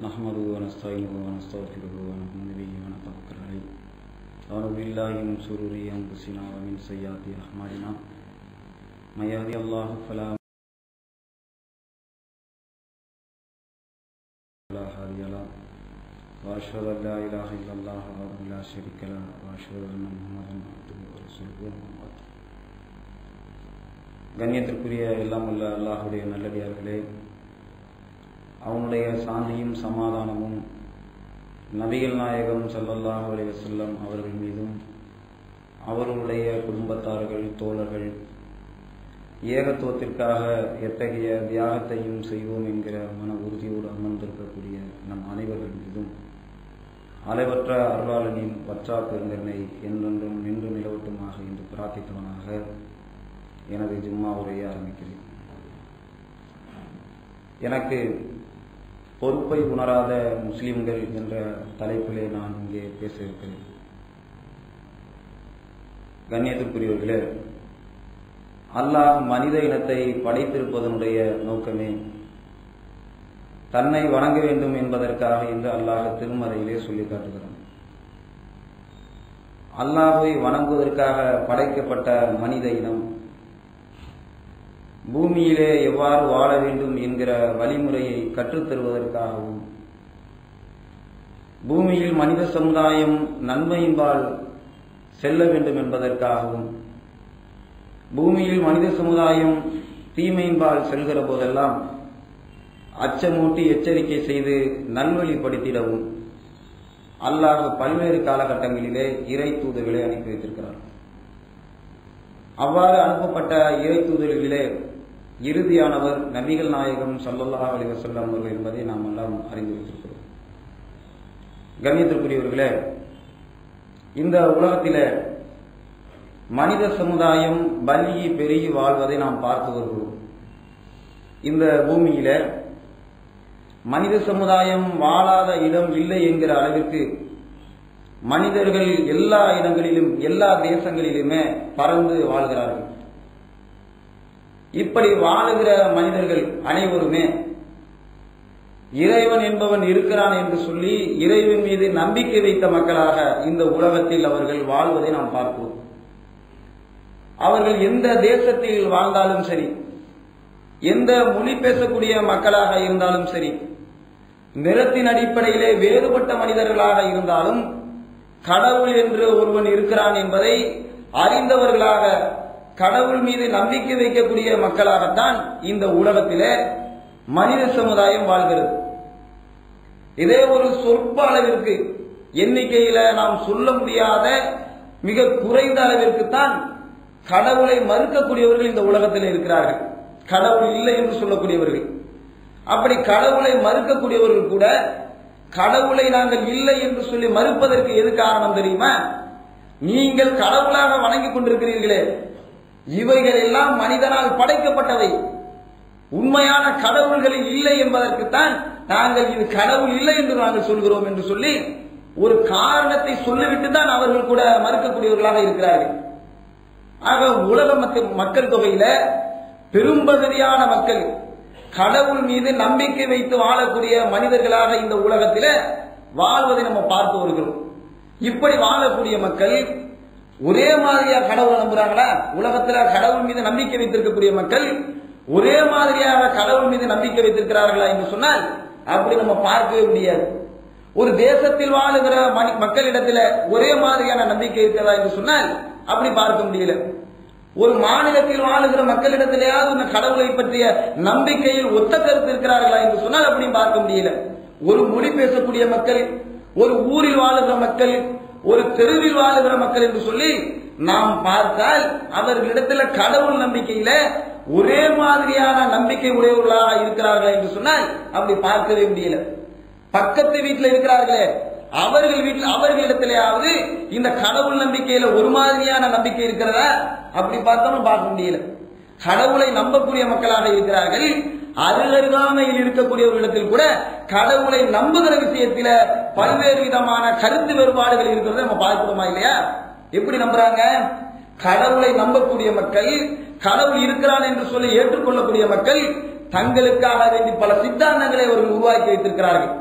نحمده ونستعينه ونستغفره ونؤمن به ونتوكل عليه ونعوذ بالله من شرور انفسنا ومن سيئات اعمالنا من يهدي الله فلا لا هادي له واشهد ان لا اله الا الله وحده لا شريك له واشهد ان محمدا عبده ورسوله أما بعد. கண்ணியத்திற்குரிய எல்லாம் உள்ள அல்லாஹுடைய நல்லடியார்களே அவனுடைய சாந்தியும் சமாதானமும் நபிகள் நாயகம் ஸல்லல்லாஹு அலைஹி வஸல்லம் அவர்கள் மீதும் அவர்களுடைய குடும்பத்தார்கள் தோழர்கள் ஏகத்துவத்திற்காக எத்தகைய தியாகத்தையும் செய்வோம் என்கிற மன உறுதியோடு அமர்ந்திருக்கக்கூடிய நம் அனைவர்கள் மீதும் அளவற்ற அருளாளனின் வற்றா பெருங்கருணை என்றென்றும் நின்று நிலவட்டுமாக என்று பிரார்த்தித்தவனாக எனது ஜும்மா உரையை ஆரம்பிக்கிறேன் எனக்கு பொறுப்பை உணராத முஸ்லிம்கள் என்ற தலைப்பிலே நான் இங்கே பேச இருக்கிறேன் கண்ணியத்திற்குரியவர்களே அல்லாஹ் மனித இனத்தை படைத்திருப்பதனுடைய நோக்கமே தன்னை வணங்க வேண்டும் என்பதற்காக என்று அல்லாஹ் திருமறையிலே சொல்லி காட்டுகிறான் அல்லாஹை வணங்குவதற்காக படைக்கப்பட்ட மனித இனம் பூமியிலே எவ்வாறு வாழ வேண்டும் என்கிற வழிமுறையை கற்றுத்தருவதற்காகவும் பூமியில் மனித சமுதாயம் நன்மையின்பால் செல்ல வேண்டும் என்பதற்காகவும் பூமியில் மனித சமுதாயம் தீமையின்பால் செல்கிற போதெல்லாம் அச்சமூட்டி எச்சரிக்கை செய்து நல்வழிப்படுத்திடவும் அல்லாஹ் பல்வேறு காலகட்டங்களிலே இறை தூதர்களை அனுப்பி வைத்திருக்கிறார் அவ்வாறு அனுப்பப்பட்ட இறை தூதர்களிலே இறுதியானவர் நபிகள் நாயகம் சல்லல்லாஹ் அலி வசல்லம் அவர்கள் என்பதை நாம் எல்லாம் அறிந்து வைத்திருக்கிறோம் கண்ணியத்திற்குரியவர்களே இந்த உலகத்திலே மனித சமுதாயம் பலியை பெருகி வாழ்வதை நாம் பார்த்து வருகிறோம் இந்த பூமியில மனித சமுதாயம் வாழாத இடம் இல்லை என்கிற அளவிற்கு மனிதர்கள் எல்லா இடங்களிலும் எல்லா தேசங்களிலுமே பறந்து வாழ்கிறார்கள் இப்படி வாழுகிற மனிதர்கள் அனைவருமே இறைவன் என்பவன் இருக்கிறான் என்று சொல்லி இறைவன் மீது நம்பிக்கை வைத்த மக்களாக இந்த உலகத்தில் அவர்கள் வாழ்வதை நாம் பார்க்கிறோம் அவர்கள் எந்த தேசத்தில் வாழ்ந்தாலும் சரி எந்த மொழி பேசக்கூடிய மக்களாக இருந்தாலும் சரி நிறத்தின் அடிப்படையிலே வேறுபட்ட மனிதர்களாக இருந்தாலும் கடவுள் என்று ஒருவன் இருக்கிறான் என்பதை அறிந்தவர்களாக கடவுள் மீது நம்பிக்கை வைக்கக்கூடிய மக்களாகத்தான் இந்த உலகத்திலே மனித சமுதாயம் வாழ்கிறது இதே ஒரு சொற்ப அளவிற்கு எண்ணிக்கையில நாம் சொல்ல முடியாத மிக குறைந்த அளவிற்கு தான் கடவுளை மறுக்கக்கூடியவர்கள் இந்த உலகத்தில் இருக்கிறார்கள் கடவுள் இல்லை என்று சொல்லக்கூடியவர்கள் அப்படி கடவுளை மறுக்கக்கூடியவர்கள் கூட கடவுளை நாங்கள் இல்லை என்று சொல்லி மறுப்பதற்கு எது காரணம் தெரியுமா நீங்கள் கடவுளாக வணங்கி கொண்டிருக்கிறீர்களே இவைகள் எல்லாம் மனிதனால் படைக்கப்பட்டவை உண்மையான கடவுள்களில் இல்லை என்பதற்குத்தான் நாங்கள் இது கடவுள் இல்லை என்று நாங்கள் சொல்கிறோம் என்று சொல்லி ஒரு காரணத்தை சொல்லிவிட்டு தான் அவர்கள் கூட மறுக்கக்கூடியவர்களாக இருக்கிறார்கள் ஆக உலக மக்கள் தொகையில பெரும்பகுதியான மக்கள் கடவுள் மீது நம்பிக்கை வைத்து வாழக்கூடிய மனிதர்களாக இந்த உலகத்தில வாழ்வதை நம்ம பார்த்து வருகிறோம் இப்படி வாழக்கூடிய மக்கள் ஒரே மாதிரியா கடவுளை நம்புறாங்களா உலகத்துல கடவுள் மீது நம்பிக்கை வைத்திருக்கக்கூடிய மக்கள் ஒரே மாதிரியாக கடவுள் மீது நம்பிக்கை வைத்திருக்கிறார்களா என்று சொன்னால் அப்படி நம்ம பார்க்கவே முடியாது ஒரு தேசத்தில் வாழுகிற மக்களிடத்துல ஒரே மாதிரியான நம்பிக்கை இருக்கிறதா என்று சொன்னால் அப்படி பார்க்க முடியல ஒரு மாநிலத்தில் வாழுகிற மக்களிடத்திலேயாவது இந்த கடவுளை பற்றிய நம்பிக்கையில் ஒத்த கருத்து இருக்கிறார்களா என்று சொன்னால் அப்படி பார்க்க முடியல ஒரு மொழி பேசக்கூடிய மக்கள் ஒரு ஊரில் வாழுகிற மக்கள் ஒரு தெருவில் வாழுகிற மக்கள் என்று சொல்லி நாம் பார்த்தால் அவர்களிடத்துல கடவுள் நம்பிக்கையில ஒரே மாதிரியான நம்பிக்கை உடையவர்களாக இருக்கிறார்களா என்று சொன்னால் அப்படி பார்க்கவே முடியல பக்கத்து வீட்டில் இருக்கிறார்களே அவர்கள் வீட்டில் அவர்களிடத்திலேயாவது இந்த கடவுள் நம்பிக்கையில ஒரு மாதிரியான நம்பிக்கை இருக்கிறதா அப்படி பார்த்தாலும் பார்க்க முடியல கடவுளை நம்பக்கூடிய மக்களாக இருக்கிறார்கள் அருகருகாமையில் இருக்கக்கூடியவர்களிடத்தில் கூட கடவுளை நம்புகிற விஷயத்தில பல்வேறு விதமான கருத்து வேறுபாடுகள் இருக்கிறத நம்ம பார்க்கிறோமா இல்லையா எப்படி நம்புறாங்க கடவுளை நம்பக்கூடிய மக்கள் கடவுள் இருக்கிறான் என்று சொல்லி ஏற்றுக்கொள்ளக்கூடிய மக்கள் தங்களுக்காக வேண்டி பல சித்தாந்தங்களை அவர்கள் உருவாக்கி வைத்திருக்கிறார்கள்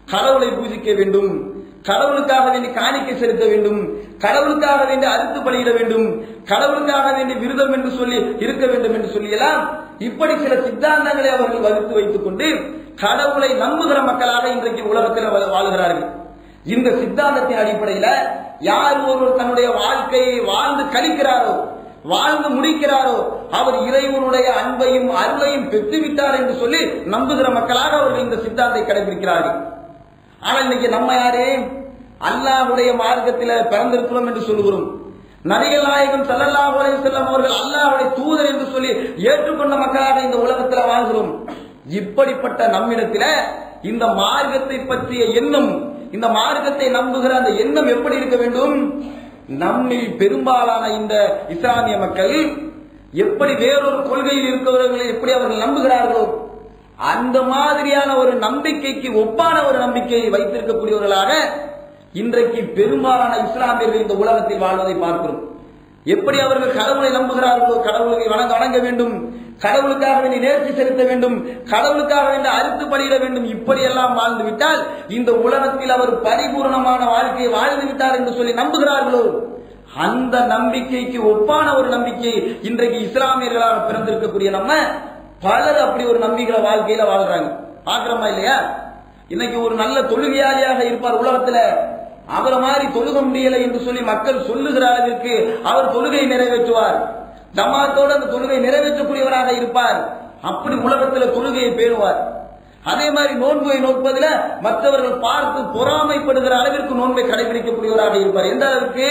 கடவுளை பூஜிக்க வேண்டும் கடவுளுக்காக வேண்டி காணிக்கை செலுத்த வேண்டும் கடவுளுக்காக வேண்டி அறுத்து பலியிட வேண்டும் கடவுளுக்காக வேண்டி விரதம் என்று சொல்லி இருக்க வேண்டும் என்று சொல்லி எல்லாம் இப்படி சில சித்தாந்தங்களை அவர்கள் வகுத்து வைத்துக் கொண்டு கடவுளை நம்புகிற மக்களாக இன்றைக்கு உலகத்தில் வா- வாழ்கிறார்கள் இந்த சித்தாந்தத்தின் அடிப்படையில யார் ஒருவர் தன்னுடைய வாழ்க்கையை வாழ்ந்து கழிக்கிறாரோ வாழ்ந்து முடிக்கிறாரோ அவர் இறைவனுடைய அன்பையும் அருளையும் பெற்றுவிட்டார் என்று சொல்லி நம்புகிற மக்களாக அவர்கள் இந்த சித்தாந்தை கடைபிடிக்கிறார்கள் ஆனால் இன்னைக்கு நம்ம யாரு அல்லாஹ்வுடைய மார்க்கத்தில பிறந்திருக்கிறோம் என்று சொல்லுகிறோம் நபிகள் நாயகம் ஸல்லல்லாஹு அலைஹி வஸல்லம் அவர்கள் அல்லாஹ்வுடைய தூதர் என்று சொல்லி ஏற்றுக்கொண்ட மக்களாக இந்த உலகத்தில் வாழ்கிறோம் இப்படிப்பட்ட நம்மிடத்தில இந்த மார்க்கத்தை பற்றிய எண்ணம் இந்த மார்க்கத்தை நம்புகிற அந்த எண்ணம் எப்படி இருக்க வேண்டும் நம்மில் பெரும்பாலான இந்த இஸ்லாமிய மக்கள் எப்படி வேறொரு கொள்கையில் இருக்கிறவர்களை எப்படி அவர்கள் நம்புகிறார்களோ அந்த மாதிரியான ஒரு நம்பிக்கைக்கு ஒப்பான ஒரு நம்பிக்கையை வைத்திருக்கக்கூடியவர்களாக இன்றைக்கு பெரும்பாலான இஸ்லாமியர்கள் இந்த உலகத்தில் வாழ்வதை பார்க்கிறோம் எப்படி அவர்கள் கடவுளை நம்புகிறார்களோ கடவுளை வணங்க வணங்க வேண்டும் கடவுளுக்காக வேண்டி நேர்ச்சி செலுத்த வேண்டும் கடவுளுக்காக வேண்டி அறுத்து பலியிட வேண்டும் இப்படியெல்லாம் வாழ்ந்து விட்டால் இந்த உலகத்தில் அவர் பரிபூர்ணமான வாழ்க்கையை வாழ்ந்து விட்டார் என்று சொல்லி நம்புகிறார்களோ அந்த நம்பிக்கைக்கு ஒப்பான ஒரு நம்பிக்கை இன்றைக்கு இஸ்லாமியர்களாக பிறந்திருக்கக்கூடிய நம்ம பலர் அப்படி ஒரு நம்பிக்கிற வாழ்க்கையில வாழ்றாங்க பாக்குறோமா இல்லையா இன்னைக்கு ஒரு நல்ல தொழுகையாளியாக இருப்பார் உலகத்துல அவரை மாதிரி தொழுக முடியலை என்று சொல்லி மக்கள் சொல்லுகிற அளவிற்கு அவர் தொழுகை நிறைவேற்றுவார் ஜமாத்தோடு அந்த தொழுகை நிறைவேற்றக்கூடியவராக இருப்பார் அப்படி உலகத்துல தொழுகையை பேணுவார் அதே மாதிரி நோன்பை நோற்பதில மற்றவர்கள் பார்த்து பொறாமைப்படுகிற அளவிற்கு நோன்பை கடைபிடிக்கக்கூடியவராக இருப்பார் எந்த அளவிற்கு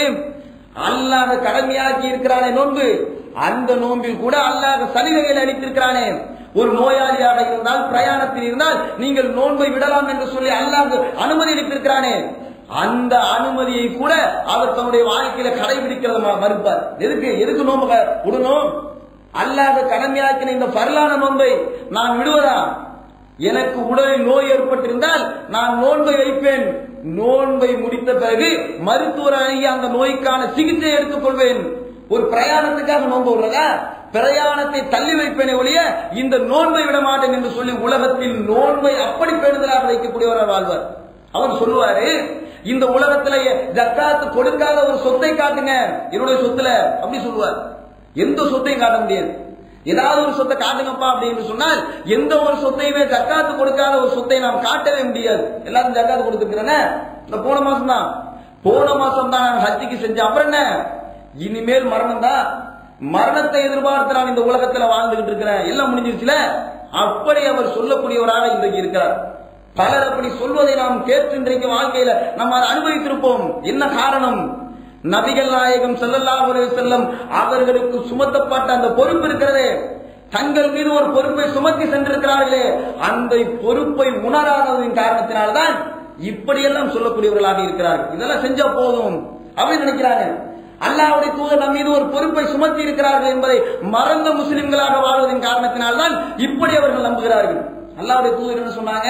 அல்லாஹ் கடமையாக்கி இருக்கிறானே நோன்பு அந்த நோன்பில் கூட அல்லாஹ் சலுகைகள் அளித்திருக்கிறானே ஒரு நோயாளியாக இருந்தால் பிரயாணத்தில் இருந்தால் நீங்கள் நோன்பை விடலாம் என்று சொல்லி அல்லாஹ் அனுமதி அளித்திருக்கிறானே அந்த அனுமதியை கூட அவர் தன்னுடைய வாழ்க்கையில கடைபிடிக்கிறத ம- மறுப்பார் எதுக்கு எதுக்கு நோன்பு க- விடணும் அல்லாஹ் கடமையாக்கின இந்த பரலான நோன்பை நான் விடுவதா எனக்கு உடலில் நோய் ஏற்பட்டிருந்தால் நான் நோன்பை வைப்பேன் நோன்பை முடித்த பிறகு மருத்துவர் அணுகி அந்த நோய்க்கான சிகிச்சை எடுத்துக் கொள்வேன் ஒரு பிரயாணத்துக்காக நோன்பு விடுறதா பிரயாணத்தை தள்ளி வைப்பேனே ஒழிய இந்த நோன்பை விட மாட்டேன் என்று சொல்லி உலகத்தில் நோன்பை அப்படி பேணுதலாக வைக்கக்கூடியவராக வாழ்வார் அவர் சொல்லுவாரு இந்த உலகத்துல ஜக்காத்து கொடுக்காத ஒரு சொத்தை காட்டுங்க என்னுடைய சொத்துல அப்படி சொல்லுவார் எந்த சொத்தையும் காட்ட முடியாது ஏதாவது ஒரு சொத்தை காட்டுங்கப்பா அப்படின்னு சொன்னால் எந்த ஒரு சொத்தையுமே ஜக்காத்து கொடுக்காத ஒரு சொத்தை நாம் காட்டவே முடியாது எல்லாரும் ஜக்காத்து கொடுத்துருக்கிறேன்னு இந்த போன மாசம் தான் போன மாசம் தான் நான் ஹஜ்ஜிக்கு செஞ்சேன் அப்புறம் என்ன இனிமேல் மரணம் தான் மரணத்தை எதிர்பார்த்து நான் இந்த உலகத்துல வாழ்ந்துகிட்டு இருக்கிறேன் எல்லாம் முடிஞ்சிருச்சுல அப்படி அவர் சொல்லக்கூடியவராக இன்றைக்கு இருக்கிறார் பலர் அப்படி சொல்வதை நாம் கேட்டு இன்றைக்கு வாழ்க்கையில நம்ம அதை அனுபவித்திருப்போம் என்ன காரணம் நபிகள் நாயகம் ஸல்லல்லாஹு அலைஹி வஸல்லம் அவர்களுக்கு சுமத்தப்பட்ட அந்த பொறுப்பு இருக்கிறதே தங்கள் மீது ஒரு பொறுப்பை சுமத்தி சென்றிருக்கிறார்களே அந்த பொறுப்பை உணராததின் காரணத்தினால்தான் இப்படியெல்லாம் சொல்லக்கூடியவர்களாக இருக்கிறார்கள் இதெல்லாம் செஞ்சா போதும் அப்படின்னு நினைக்கிறாங்க அல்லாஹ்வுடைய தூதர் நம் மீது ஒரு பொறுப்பை சுமத்தி இருக்கிறார்கள் என்பதை மறந்த முஸ்லிம்களாக வாழ்வதன் காரணத்தினால்தான் இப்படி அவர்கள் நம்புகிறார்கள் அல்லாஹ்வுடைய தூதர் என்ன சொன்னாங்க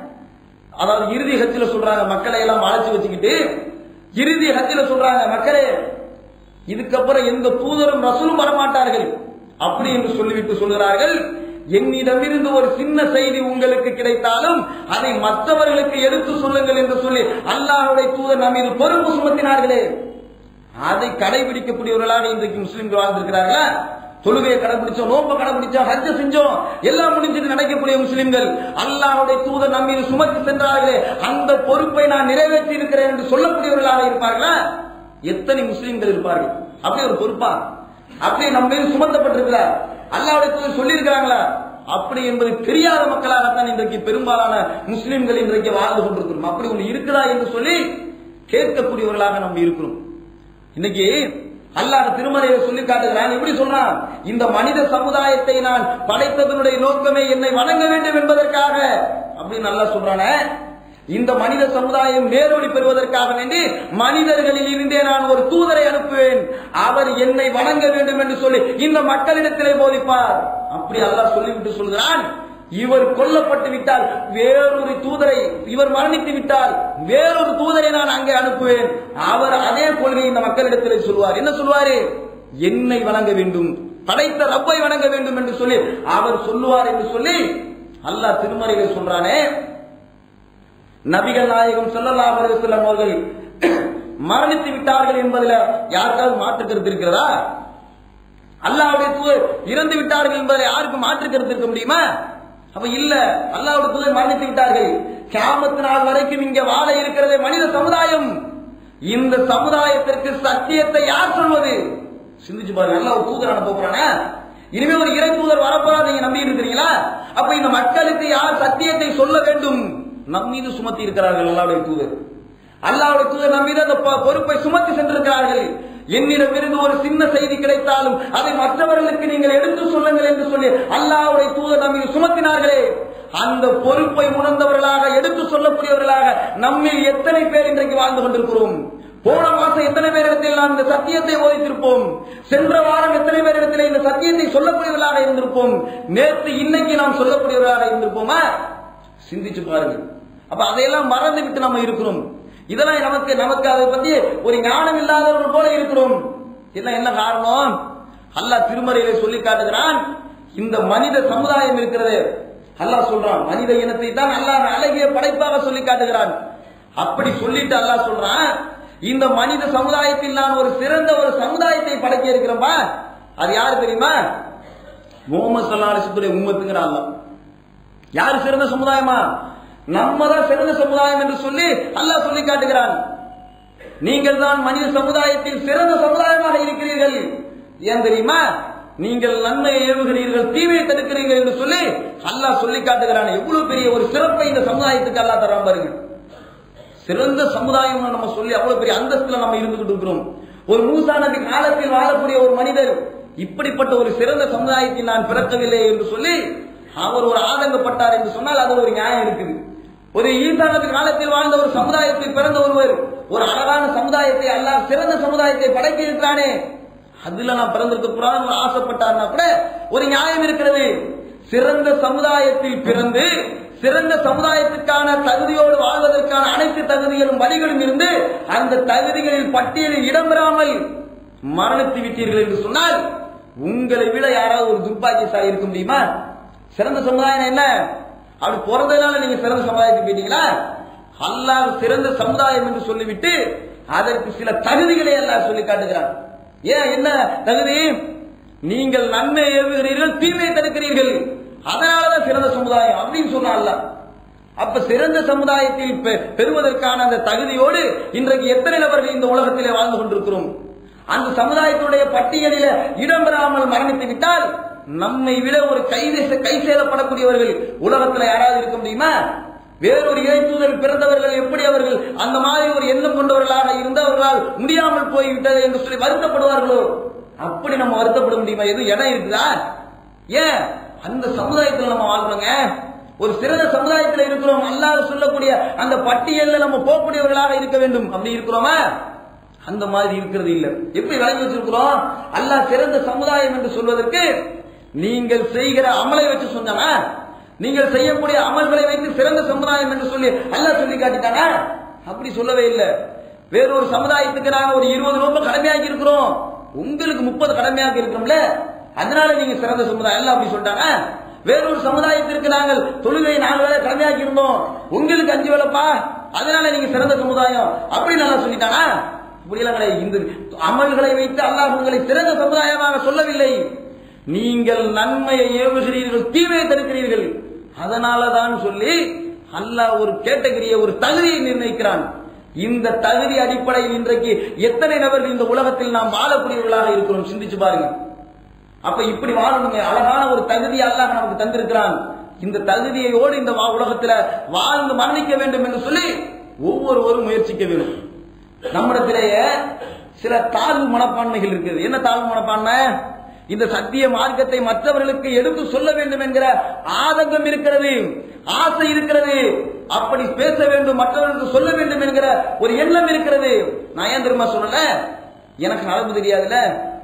அதாவது இறுதி ஹஜ்ஜில சொல்றாங்க மக்களை எல்லாம் அழைச்சு வச்சுக்கிட்டு இறுதி ஹஜ்ஜில சொல்றாங்க மக்களே இதுக்கப்புறம் எந்த தூதரும் ரசூலும் வரமாட்டார்கள் அப்படி என்று சொல்லிவிட்டு சொல்கிறார்கள் என்னிடமிருந்து ஒரு சின்ன செய்தி உங்களுக்கு கிடைத்தாலும் அதை மற்றவர்களுக்கு எடுத்து சொல்லுங்கள் என்று சொல்லி அல்லாஹ்வுடைய தூதர் நம் மீது பொறுப்பு சுமத்தினார்களே அதை கடைபிடிக்கக்கூடியவர்களாக இன்றைக்கு முஸ்லிம்கள் வாழ்ந்திருக்கிறார்களா தொழுகையை கடைபிடிச்சோம் நோன்பை கடைபிடிச்சோம் ஹஜ்ஜ செஞ்சோம் எல்லாம் முடிஞ்சது நடக்கக்கூடிய முஸ்லிம்கள் அல்லாஹ்வுடைய தூதர் நம்ம மீது சுமத்தி சென்றார்களே அந்த பொறுப்பை நான் நிறைவேற்றி இருக்கிறேன் என்று சொல்லக்கூடியவர்களாக இருப்பார்களா எத்தனை முஸ்லிம்கள் இருப்பார்கள் அப்படி ஒரு பொறுப்பா அப்படி நம்ம மீது சுமத்தப்பட்டிருக்கிறார் அல்லாஹ்வுடைய தூதர் சொல்லி இருக்கிறாங்களா அப்படி என்பது தெரியாத மக்களாகத்தான் இன்றைக்கு பெரும்பாலான முஸ்லிம்கள் இன்றைக்கு வாழ்ந்து கொண்டிருக்கிறோம் அப்படி ஒன்று இருக்குதா என்று சொல்லி கேட்கக்கூடியவர்களாக நம்ம இருக்கிறோம் இன்னைக்கு அல்லாஹ் திருமலையை சொல்லி காட்டுகிறான் எப்படி சொல்றான் இந்த மனித சமுதாயத்தை நான் படைத்ததனுடைய நோக்கமே என்னை வணங்க வேண்டும் என்பதற்காக அப்படின்னு நல்லா சொல்றானே இந்த மனித சமுதாயம் நேரொளி பெறுவதற்காக வேண்டி மனிதர்களில் இருந்தே நான் ஒரு தூதரை அனுப்புவேன் அவர் என்னை வணங்க வேண்டும் என்று சொல்லி இந்த மக்களிடத்திலே போதிப்பார் அப்படி அல்லாஹ் சொல்லிவிட்டு சொல்கிறான் இவர் கொல்லப்பட்டு விட்டால் வேறொரு தூதரை இவர் மரணித்து விட்டால் வேறொரு தூதரை நான் அங்கே அனுப்புவேன் அவர் அதே கொள்கை இந்த மக்களிடத்தில் சொல்வார் என்ன சொல்வாரு என்னை வணங்க வேண்டும் படைத்த ரப்பை வணங்க வேண்டும் என்று சொல்லி அவர் சொல்லுவார் என்று சொல்லி அல்லாஹ் திருமறையில் சொல்றானே நபிகள் நாயகம் ஸல்லல்லாஹு அலைஹி வஸல்லம் அவர்கள் மரணித்து விட்டார்கள் என்பதில் யாருக்காவது மாற்று கருத்து இருக்கிறதா அல்லாஹ்வுடைய தூதர் இறந்து விட்டார்கள் என்பதில் யாருக்கு மாற்று கருத்து இருக்க முடியுமா அப்ப இல்ல அல்லாஹ்வுடைய தூதர் மரணித்து விட்டார்கள் கியாமத் நாள் வரைக்கும் இங்க வாழ இருக்கிறதே மனித சமுதாயம் இந்த சமுதாயத்திற்கு சத்தியத்தை யார் சொல்வது சிந்திச்சு பாருங்க அல்லாஹ் ஒரு தூதர் அனுப்ப போறானே இனிமே ஒரு இறை தூதர் வரப்போறா நீங்க நம்பி இருக்கிறீங்களா அப்ப இந்த மக்களுக்கு யார் சத்தியத்தை சொல்ல வேண்டும் நம் மீது சுமத்தி இருக்கிறார்கள் அல்லாவுடைய தூதர் அல்லாவுடைய தூதர் நம் மீது அந்த பொ- பொறுப்பை சுமத்தி சென்றிருக்கிறார்கள் என்னிடம் இருந்து ஒரு சின்ன செய்தி கிடைத்தாலும் அதை மற்றவர்களுக்கு நீங்கள் எடுத்து சொல்லுங்கள் என்று சொல்லி அல்லாவுடைய தூதர் நம் மீது சுமத்தினார்களே அந்த பொறுப்பை உணர்ந்தவர்களாக எடுத்து சொல்லக்கூடியவர்களாக நம்மில் எத்தனை பேர் இன்றைக்கு வாழ்ந்து கொண்டிருக்கிறோம் போன மாசம் எத்தனை பேரிடத்தில் நாம் இந்த சத்தியத்தை போதித்திருப்போம் சென்ற வாரம் எத்தனை பேரிடத்தில் இந்த சத்தியத்தை சொல்லக்கூடியவர்களாக இருந்திருப்போம் நேற்று இன்னைக்கு நாம் சொல்லக்கூடியவர்களாக இருந்திருப்போமா சிந்திச்சு பாருங்க அப்ப அதையெல்லாம் மறந்து விட்டு நம்ம இருக்கிறோம் இதெல்லாம் நமக்கு நமக்கு அதை பத்தி ஒரு ஞானம் இல்லாதவர்கள் போல இருக்கிறோம் என்ன என்ன காரணம் அல்லாஹ் திருமறையில சொல்லி காட்டுகிறான் இந்த மனித சமுதாயம் இருக்கிறது அல்லாஹ் சொல்றான் மனித இனத்தை தான் அல்லாஹ் அழகிய படைப்பாக சொல்லி காட்டுகிறான் அப்படி சொல்லிட்டு அல்லாஹ் சொல்றான் இந்த மனித சமுதாயத்தில் நான் ஒரு சிறந்த ஒரு சமுதாயத்தை படைக்க இருக்கிறப்பா அது யாரு தெரியுமா முகமது சல்லா அலிசுடைய உம்மத்துங்கிற அல்லாஹ் யாரு சிறந்த சமுதாயமா நம்ம தான் சிறந்த சமுதாயம் என்று சொல்லி அல்லாஹ் சொல்லி காட்டுகிறான் நீங்கள் தான் மனித சமுதாயத்தில் சிறந்த சமுதாயமாக இருக்கிறீர்கள் ஏன் தெரியுமா நீங்கள் நன்மையை ஏவுகிறீர்கள் தீமையை தடுக்கிறீர்கள் என்று சொல்லி அல்லாஹ் சொல்லி காட்டுகிறான் எவ்வளவு பெரிய ஒரு சிறப்பை இந்த சமுதாயத்துக்கு அல்லாஹ் தரான் பாருங்க சிறந்த சமுதாயம் நம்ம சொல்லி அவ்வளவு பெரிய அந்தஸ்துல நம்ம இருந்துகிட்டு இருக்கிறோம் ஒரு மூசா நபி காலத்தில் வாழக்கூடிய ஒரு மனிதர் இப்படிப்பட்ட ஒரு சிறந்த சமுதாயத்தில் நான் பிறக்கவில்லை என்று சொல்லி அவர் ஒரு ஆதங்கப்பட்டார் என்று சொன்னால் அது ஒரு நியாயம் இருக்குது ஒரு ஈசா நபி காலத்தில் வாழ்ந்த ஒரு சமுதாயத்தில் பிறந்த ஒருவர் ஒரு அழகான சமுதாயத்தை அல்லாஹ் சிறந்த சமுதாயத்தை படைக்க இருக்கிறானே அதுல நான் பிறந்திருக்க கூடாது ஆசைப்பட்டார்னா கூட ஒரு நியாயம் இருக்கிறது சிறந்த சமுதாயத்தில் பிறந்து சிறந்த சமுதாயத்துக்கான தகுதியோடு வாழ்வதற்கான அனைத்து தகுதிகளும் வழிகளும் இருந்து அந்த தகுதிகளில் பட்டியலில் இடம்பெறாமல் மரணித்து விட்டீர்கள் என்று சொன்னால் உங்களை விட யாராவது ஒரு துர்பாக்கியசாலி இருக்க முடியுமா சிறந்த சமுதாயம் என்ன அப்படி பிறந்ததுனால நீங்க சிறந்த சமுதாயத்துக்கு போயிட்டீங்களா அல்லாஹ் சிறந்த சமுதாயம் என்று சொல்லிவிட்டு அதற்கு சில தகுதிகளை அல்லாஹ் சொல்லி காட்டுகிறான் ஏன் என்ன தகுதி நீங்கள் நன்மை ஏவுகிறீர்கள் தீமையை தடுக்கிறீர்கள் அதனாலதான் சிறந்த சமுதாயம் அப்படின்னு சொன்னா அல்லாஹ் அப்ப சிறந்த சமுதாயத்தில் பெ- பெறுவதற்கான அந்த தகுதியோடு இன்றைக்கு எத்தனை நபர்கள் இந்த உலகத்திலே வாழ்ந்து கொண்டிருக்கிறோம் அந்த சமுதாயத்துடைய பட்டியலில இடம்பெறாமல் மரணித்து விட்டால் நம்மை விட ஒரு கைது கை சேதப்படக்கூடியவர்கள் உலகத்துல யாராவது இருக்க முடியுமா வேறொரு இறைத்தூதர் பிறந்தவர்கள் எப்படி அவர்கள் அந்த மாதிரி ஒரு எண்ணம் கொண்டவர்களாக இருந்தவர்களால் முடியாமல் போய்விட்டது என்று சொல்லி வருத்தப்படுவார்களோ அப்படி நம்ம வருத்தப்பட முடியுமா எதுவும் இடம் இருக்குதா ஏன் அந்த சமுதாயத்தில் நம்ம வாழ்றோங்க ஒரு சிறந்த சமுதாயத்தில் இருக்கிறோம் அல்லாஹ் சொல்லக்கூடிய அந்த பட்டியல்ல நம்ம போகக்கூடியவர்களாக இருக்க வேண்டும் அப்படி இருக்கிறோமா அந்த மாதிரி இருக்கிறது இல்ல எப்படி விளங்கி வச்சிருக்கிறோம் அல்லாஹ் சிறந்த சமுதாயம் என்று சொல்வதற்கு நீங்கள் செய்கிற அமலை வச்சு சொன்னானா நீங்கள் செய்யக்கூடிய அமல்களை வைத்து சிறந்த சமுதாயம் என்று சொல்லி அல்லாஹ் சொல்லி காட்டிட்டானா அப்படி சொல்லவே இல்லை வேறொரு சமுதாயத்துக்கு நாங்க ஒரு இருபது ரூபாய் கடமையாக்கி இருக்கிறோம் உங்களுக்கு முப்பது கடமையாக்கி இருக்கிறோம்ல அதனால நீங்க சிறந்த சமுதாயம் எல்லாம் அப்படி சொல்லிட்டாங்க வேறொரு சமுதாயத்திற்கு நாங்கள் தொழுகை நாலு வேலை கடமையாக்கி இருந்தோம் உங்களுக்கு அஞ்சு வேலைப்பா அதனால நீங்க சிறந்த சமுதாயம் அப்படி நல்லா சொல்லிட்டானா இப்படியெல்லாம் கிடையாது இந்த அமல்களை வைத்து அல்லாஹ் உங்களை சிறந்த சமுதாயமாக சொல்லவில்லை நீங்கள் நன்மையை ஏவுகிறீர்கள் தீமையை தடுக்கிறீர்கள் அதனால தான் சொல்லி அல்லாஹ் ஒரு கேட்டகரியை ஒரு தகுதியை நிர்ணயிக்கிறான் இந்த தகுதி அடிப்படையில் இன்றைக்கு எத்தனை நபர்கள் இந்த உலகத்தில் நாம் வாழக்கூடியவர்களாக இருக்கிறோம் சிந்திச்சு பாருங்க அப்ப இப்படி வாழணுங்க அழகான ஒரு தகுதி அல்லாஹ் நமக்கு தந்திருக்கிறான் இந்த தகுதியோடு இந்த வா- உலகத்துல வாழ்ந்து மரணிக்க வேண்டும் என்று சொல்லி ஒவ்வொருவரும் முயற்சிக்க வேண்டும் நம்மிடத்திலேயே சில தாழ்வு மனப்பான்மைகள் இருக்குது என்ன தாழ்வு மனப்பான்மை இந்த சத்திய மார்க்கத்தை மற்றவர்களுக்கு எடுத்து சொல்ல வேண்டும் என்கிற ஆதங்கம் இருக்கிறது ஆசை இருக்கிறது அப்படி பேச வேண்டும் மற்றவர்களுக்கு சொல்ல வேண்டும் என்கிற ஒரு எண்ணம் இருக்கிறது நான் ஏன் தெரியுமா சொல்லல எனக்கு அரபு தெரியாதுல்ல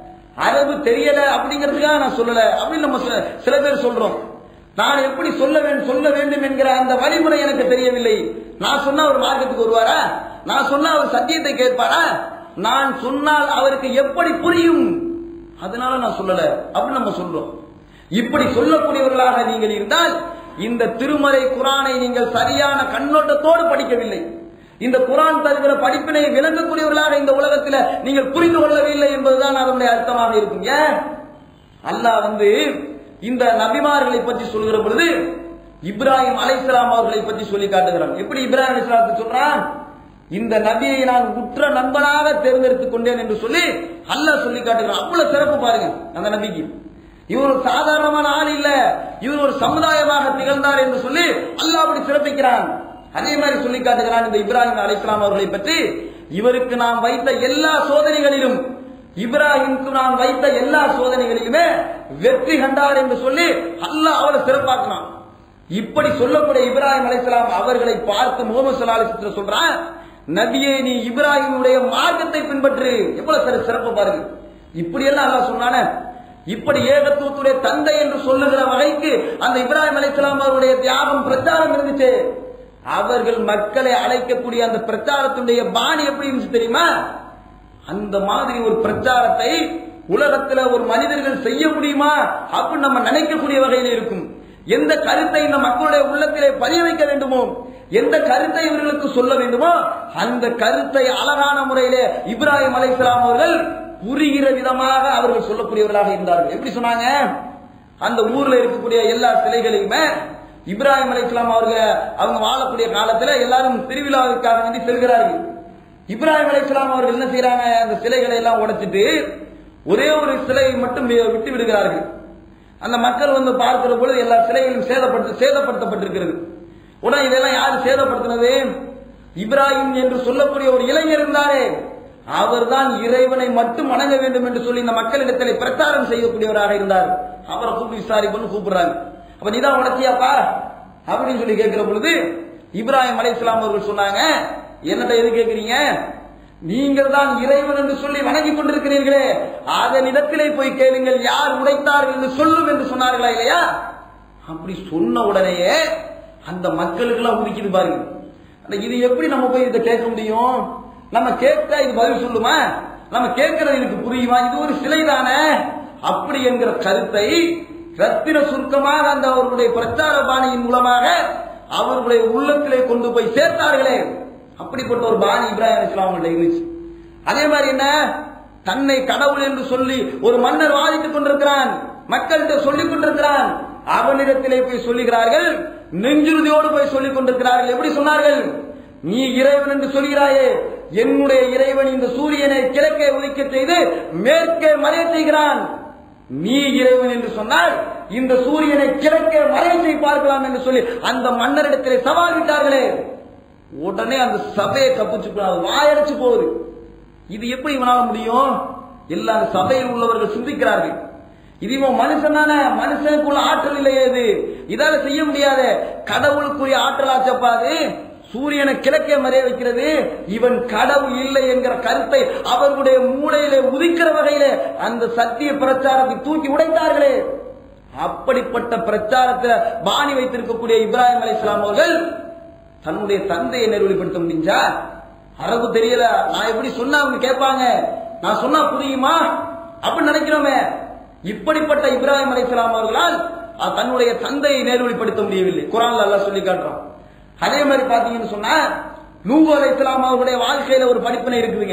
அரபு தெரியல அப்படிங்கிறதுக்காக நான் சொல்லல அப்படின்னு நம்ம சில- சில பேர் சொல்றோம் நான் எப்படி சொல்ல வேண்டும் சொல்ல வேண்டும் என்கிற அந்த வழிமுறை எனக்கு தெரியவில்லை நான் சொன்னா அவர் மார்க்கத்துக்கு வருவாரா நான் சொன்னா அவர் சத்தியத்தை கேட்பாரா நான் சொன்னால் அவருக்கு எப்படி புரியும் அதனால நான் சொல்லல அப்படின்னு நம்ம சொல்றோம் இப்படி சொல்லக்கூடியவர்களாக நீங்கள் இருந்தால் இந்த திருமறை குரானை நீங்கள் சரியான கண்ணோட்டத்தோடு படிக்கவில்லை இந்த குரான் தருகிற படிப்பினை விளங்கக்கூடியவர்களாக இந்த உலகத்தில் நீங்கள் புரிந்து கொள்ளவில்லை என்பதுதான் அதனுடைய அர்த்தமாக இருக்கும் ஏன் அல்லாஹ் வந்து இந்த நபிமார்களை பற்றி சொல்கிற பொழுது இப்ராஹிம் அலைஹிஸ்ஸலாம் அவர்களை பற்றி சொல்லி காட்டுகிறான் எப்படி இப்ராஹிம் அலைஹிஸ்ஸலாத்தை சொல்றான் இந்த நபியை நான் உற்ற நண்பனாக தேர்ந்தெடுத்துக் கொண்டேன் என்று சொல்லி அல்லாஹ் சொல்லி காட்டுகிறான் அவ்வளவு சிறப்பு பாருங்க அந்த நபிக்கு இவர் ஒரு சாதாரணமான ஆள் இல்ல இவர் ஒரு சமுதாயமாக திகழ்ந்தார் என்று சொல்லி அல்லாஹ் அப்படி சிறப்பிக்கிறான் அதே மாதிரி சொல்லி காட்டுகிறான் இந்த இப்ராஹிம் அலைஹிஸ்ஸலாம் அவர்களை பற்றி இவருக்கு நாம் வைத்த எல்லா சோதனைகளிலும் இப்ராஹிமுக்கு நாம் வைத்த எல்லா சோதனைகளிலுமே வெற்றி கண்டார் என்று சொல்லி அல்லாஹ் அவரை சிறப்பாக்கினான் இப்படி சொல்லக்கூடிய இப்ராஹிம் அலைஹிஸ்ஸலாம் அவர்களை பார்த்து முகமது ஸல்லல்லாஹு அலைஹி வஸல்லம் சொல்றான் நபியே நீ இப்ராஹிமுடைய மார்க்கத்தை பின்பற்று எவ்வளவு சிற- சிறப்பு பாருங்க இப்படி எல்லாம் அல்லாஹ் சொன்னானே இப்படி ஏகத்துவத்துடைய தந்தை என்று சொல்லுகிற வகைக்கு அந்த இப்ராஹிம் அலைஹிஸ்ஸலாம் அவருடைய தியாகம் பிரச்சாரம் இருந்துச்சு அவர்கள் மக்களை அழைக்கக்கூடிய அந்த பிரச்சாரத்துடைய பாணி எப்படி இருந்துச்சு தெரியுமா அந்த மாதிரி ஒரு பிரச்சாரத்தை உலகத்துல ஒரு மனிதர்கள் செய்ய முடியுமா அப்படின்னு நம்ம நினைக்கக்கூடிய வகையில் இருக்கும் எந்த கருத்தை இந்த மக்களுடைய உள்ளத்திலே பதிய வைக்க வேண்டுமோ எந்த கருத்தை இவர்களுக்கு சொல்ல வேண்டுமோ அந்த கருத்தை அழகான முறையிலே இப்ராஹிம் அலைஹிஸ்ஸலாம் அவர்கள் புரிகிற விதமாக அவர்கள் சொல்லக்கூடியவர்களாக இருந்தார்கள் எப்படி சொன்னாங்க அந்த ஊர்ல இருக்கக்கூடிய எல்லா சிலைகளையுமே இப்ராஹிம் அலைஹிஸ்ஸலாம் அவர்கள் அவங்க வாழக்கூடிய காலத்துல எல்லாரும் திருவிழாவுக்காக வேண்டி செல்கிறார்கள் இப்ராஹிம் அலைஹிஸ்ஸலாம் அவர்கள் என்ன செய்யறாங்க அந்த சிலைகளை எல்லாம் உடைச்சிட்டு ஒரே ஒரு சிலையை மட்டும் வி- விட்டு விடுகிறார்கள் அந்த மக்கள் வந்து பார்க்கிற பொழுது எல்லா சிலைகளும் சேதப்படுத்த சேதப்படுத்தப்பட்டிருக்கிறது உடனே இதெல்லாம் யார் சேதப்படுத்தினது இப்ராஹிம் என்று சொல்லக்கூடிய ஒரு இளைஞர் இருந்தாரே அவர்தான் இறைவனை மட்டும் வணங்க வேண்டும் என்று சொல்லி இந்த மக்களிடத்தில் பிரச்சாரம் செய்யக்கூடியவராக இருந்தார் அவரை கூப்பிட்டு விசாரிப்புன்னு கூப்பிடுறாங்க அப்ப நீதான் உடச்சியாப்பா அப்படின்னு சொல்லி கேட்கிற பொழுது இப்ராஹிம் அலைஹிஸ்ஸலாம் அவர்கள் சொன்னாங்க என்னட்ட எது கேக்குறீங்க நீங்கள் தான் இறைவன் என்று சொல்லி வணங்கிக் கொண்டிருக்கிறீர்களே அதனிடத்திலே போய் கேளுங்கள் யார் உடைத்தார்கள் என்று சொல்லும் என்று சொன்னார்களா இல்லையா அப்படி சொன்ன உடனேயே அந்த மக்களுக்கு எல்லாம் உதிக்குது பாருங்க அந்த இது எப்படி நம்ம போய் இதை கேட்க முடியும் நம்ம கேட்டா இது பதில் சொல்லுமா நம்ம கேட்கறது இதுக்கு புரியுமா இது ஒரு சிலை தானே அப்படி என்கிற கருத்தை ரத்தின சுருக்கமாக அந்த அவர்களுடைய பிரச்சார பாணியின் மூலமாக அவர்களுடைய உள்ளத்திலே கொண்டு போய் சேர்த்தார்களே அப்படிப்பட்ட ஒரு பாணி இப்ராஹிம் இஸ்லாமிட்ட இருந்துச்சு அதே மாதிரி என்ன தன்னை கடவுள் என்று சொல்லி ஒரு மன்னர் வாதித்துக் கொண்டிருக்கிறான் மக்கள்கிட்ட சொல்லிக் கொண்டிருக்கிறான் அவனிடத்திலே போய் சொல்லுகிறார்கள் நெஞ்சுறுதியோடு போய் சொல்லிக் கொண்டிருக்கிறார்கள் எப்படி சொன்னார்கள் நீ இறைவன் என்று சொல்கிறாயே என்னுடைய இறைவன் இந்த சூரியனை கிழக்கே உதிக்க செய்து மேற்கே மறைய செய்கிறான் நீ இறைவன் என்று சொன்னால் இந்த சூரியனை கிழக்கே மறைய செய்து பார்க்கலாம் என்று சொல்லி அந்த மன்னரிடத்திலே சவால் விட்டார்களே உடனே அந்த சபையை தப்பிச்சு போ- அது வாயடைச்சு போகுது இது எப்படி இவனால முடியும் எல்லா அந்த சபையில் உள்ளவர்கள் சிந்திக்கிறார்கள் இது இவன் மனுஷன் தானே மனுஷனுக்குள்ள ஆற்றல் இல்லையே இது இதால செய்ய முடியாத கடவுளுக்குரிய ஆற்றலாச்சப்பா அது சூரியனை கிழக்கே மறைய வைக்கிறது இவன் கடவுள் இல்லை என்கிற கருத்தை அவர்களுடைய மூளையிலே உதிக்கிற வகையிலே அந்த சத்திய பிரச்சாரத்தை தூக்கி உடைத்தார்களே அப்படிப்பட்ட பிரச்சாரத்துல பாணி வைத்திருக்கக்கூடிய இப்ராஹிம் அலைஹிஸ்ஸலாம் அவர்கள் தன்னுடைய தந்தையை நெருவழிப்படுத்த முடிஞ்சா அரபு தெரியல நான் எப்படி சொன்னா அவங்க கேட்பாங்க நான் சொன்னா புரியுமா அப்படின்னு நினைக்கிறோமே இப்படிப்பட்ட இப்ராஹிம் அலைஹிஸ்ஸலாம் அவர்களால் அஹ், தன்னுடைய தந்தையை நேர்வழிப்படுத்த முடியவில்லை குரான்ல அல்லாஹ் சொல்லி காட்டுறான் அதே மாதிரி பாத்தீங்கன்னு சொன்னா நூஹ் அலைஹிஸ்ஸலாம் அவர்களுடைய வாழ்க்கையில ஒரு படிப்பினை இருக்குதுங்க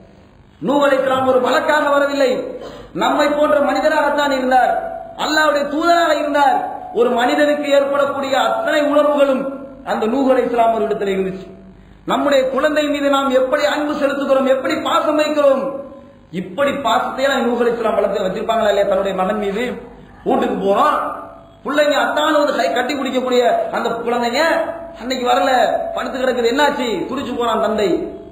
நூஹ் அலைஹிஸ்ஸலாம் ஒரு வழக்காக வரவில்லை நம்மை போன்ற மனிதராகத்தான் இருந்தார் அல்லாஹ்வுடைய தூதராக இருந்தார் ஒரு மனிதனுக்கு ஏற்படக்கூடிய அத்தனை உணர்வுகளும் அந்த நூஹ் அலைஹிஸ்ஸலாம் அவர்களிடத்தில் இருந்துச்சு நம்முடைய குழந்தை மீது நாம் எப்படி அன்பு செலுத்துகிறோம் எப்படி பாசம் வைக்கிறோம் இப்படி பாசத்தை எல்லாம் நூஹ் அலைஹிஸ்ஸலாம் வளர்த்து வச்சிருப்பாங்களா இல்லையா தன்னுடைய மகன் மீது வீட்டுக்கு போறோம் பிள்ளைங்க அத்தான ஒரு கை கட்டி பிடிக்கக்கூடிய அந்த குழந்தைங்க அன்னைக்கு வரல படுத்து கிடக்குது என்னாச்சு துடிச்சு போனான் தந்தை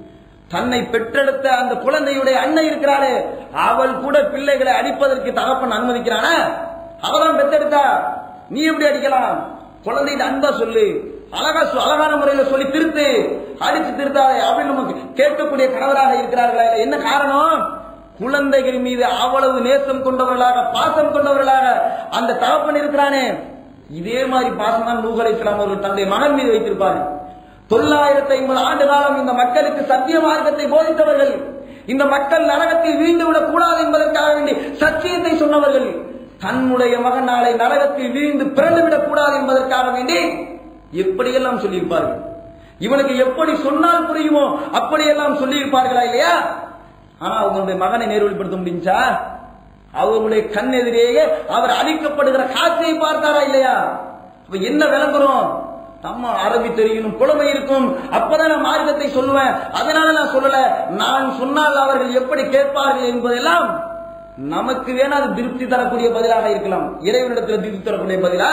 தன்னை பெற்றெடுத்த அந்த குழந்தையுடைய அன்னை இருக்கிறாளே அவள் கூட பிள்ளைகளை அடிப்பதற்கு தகப்பன் அனுமதிக்கிறானா அவதான் பெத்தெடுத்தா நீ எப்படி அடிக்கலாம் குழந்தைகிட்ட அன்பா சொல்லு அழகா சொ- அழகான முறையில சொல்லி திருத்து அடிச்சு திருத்தாதே அப்படின்னு நமக்கு கேட்கக்கூடிய கணவராக இருக்கிறார்களா இல்ல என்ன காரணம் குழந்தைகள் மீது அவ்வளவு நேசம் கொண்டவர்களாக பாசம் கொண்டவர்களாக அந்த தகப்பன் இருக்கிறானே இதே மாதிரி பாசம் தான் நூகலை இஸ்லாம் அவர்கள் தன்னுடைய மகன் மீது வைத்திருப்பார்கள் தொள்ளாயிரத்தி ஐம்பது ஆண்டு காலம் இந்த மக்களுக்கு சத்திய மார்க்கத்தை போதித்தவர்கள் இந்த மக்கள் நரகத்தில் வீழ்ந்து விடக் கூடாது என்பதற்காக வேண்டி சத்தியத்தை சொன்னவர்கள் தன்னுடைய மகன் நாளை நரகத்தில் வீழ்ந்து பிறந்து விடக் கூடாது என்பதற்காக வேண்டி எப்படியெல்லாம் சொல்லியிருப்பார்கள் இவனுக்கு எப்படி சொன்னால் புரியுமோ அப்படியெல்லாம் சொல்லியிருப்பார்களா இல்லையா ஆனா அவங்களுடைய மகனை நேர்வழிப்படுத்த முடிஞ்சா அவர்களுடைய கண் எதிரேயே அவர் அழிக்கப்படுகிற காட்சியை பார்த்தாரா இல்லையா அப்ப என்ன விளங்குறோம் நம்ம அரபி தெரியணும் புலமை இருக்கும் அப்பதான் நான் மார்க்கத்தை சொல்லுவேன் அதனால நான் சொல்லல நான் சொன்னால் அவர்கள் எப்படி கேட்பார்கள் என்பதெல்லாம் நமக்கு வேணா அது திருப்தி தரக்கூடிய பதிலாக இருக்கலாம் இறைவனிடத்துல திருப்தி தரக்கூடிய பதிலா